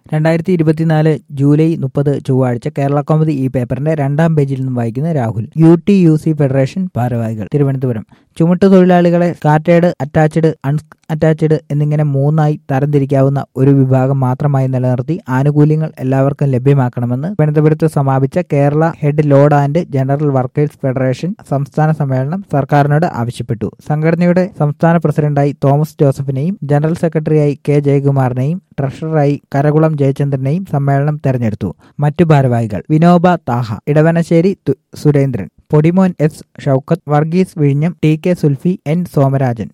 രണ്ടായിരത്തി ഇരുപത്തിനാല് ജൂലൈ മുപ്പത് ചൊവ്വാഴ്ച കേരള കോമഡി ഈ പേപ്പറിന്റെ രണ്ടാം പേജിൽ നിന്നും വായിക്കുന്ന Rahul U T U C federation ഭാരവാഹികൾ തിരുവനന്തപുരം ചുമട്ടു തൊഴിലാളികളെ സ്കാറ്റേഡ് അറ്റാച്ച്ഡ് അൺ അറ്റാച്ച്ഡ് എന്നിങ്ങനെ മൂന്നായി തരംതിരിക്കാവുന്ന ഒരു വിഭാഗം മാത്രമായി നിലനിർത്തി ആനുകൂല്യങ്ങൾ എല്ലാവർക്കും ലഭ്യമാക്കണമെന്ന് തിരുവനന്തപുരത്ത് സമാപിച്ച Kerala head load and general workers federation സംസ്ഥാന സമ്മേളനം സർക്കാരിനോട് ആവശ്യപ്പെട്ടു സംഘടനയുടെ സംസ്ഥാന പ്രസിഡന്റായി തോമസ് ജോസഫിനെയും ജനറൽ സെക്രട്ടറിയായി കെ ജയകുമാറിനെയും ട്രഷററായി കരകുളം ജയചന്ദ്രനെയും സമ്മേളനം തെരഞ്ഞെടുത്തു മറ്റു ഭാരവാഹികൾ വിനോബ താഹ ഇടവനശ്ശേരി തു- സുരേന്ദ്രൻ പൊടിമോൻ എസ് ഷൌക്കത്ത് വർഗീസ് വിഴിഞ്ഞം T K Sulfi N Somarajan